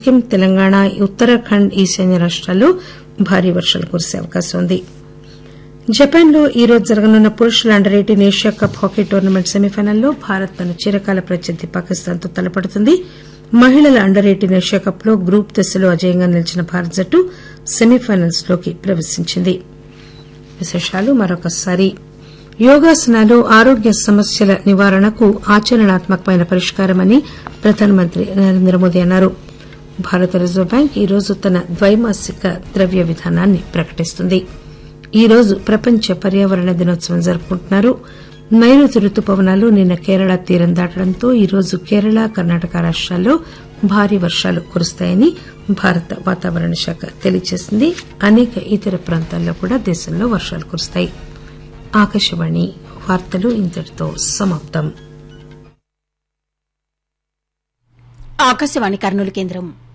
సిక్కిం తెలంగాణ ఉత్తరాఖండ్ ఈశాన్య రాష్టాల్లో భారీ వర్షాలు కురిసే అవకాశం ఉంది జపాన్ లో ఈ రోజు జరగనున్న పురుషుల under eighteen Asia cup hockey tournament సెమీఫైనల్లో భారత్ తన చిరకాల ప్రత్యర్థి పాకిస్తాన్ తో తలపడుతుంది మహిళల అండర్ ఎయిటీన్ ఏషియా కప్ లో గ్రూప్ దశలో అజేయంగా నిలిచిన భారత జట్టు సెమీఫైనల్స్ లోకి ప్రవేశించింది విశేషాలు మరొకసారి యోగాసనాలు ఆరోగ్య సమస్యల నివారణకు ఆచరణాత్మకమైన పరిష్కారమని ప్రధానమంత్రి నరేంద్ర మోదీ అన్నారు భారత రిజర్వు బ్యాంక్ ఈ రోజు తన ద్వైమాసిక ద్రవ్య విధానాన్ని ప్రకటిస్తుంది ఈ రోజు ప్రపంచ పర్యావరణ దినోత్సవం జరుపుకుంటున్నారు నైరుతి రుతుపవనాలు నిన్న కేరళ తీరం దాటడంతో ఈ రోజు కేరళ కర్ణాటక రాష్టాల్లో భారీ వర్షాలు కురుస్తాయని భారత వాతావరణ శాఖ తెలియజేసింది అనేక ఇతర ప్రాంతాల్లో కూడా దేశంలో వర్షాలు కురుస్తాయి ఆకాశవాణి వార్తలు ఇంతటితో సమాప్తం ఆకాశవాణి కర్నూలు కేంద్రం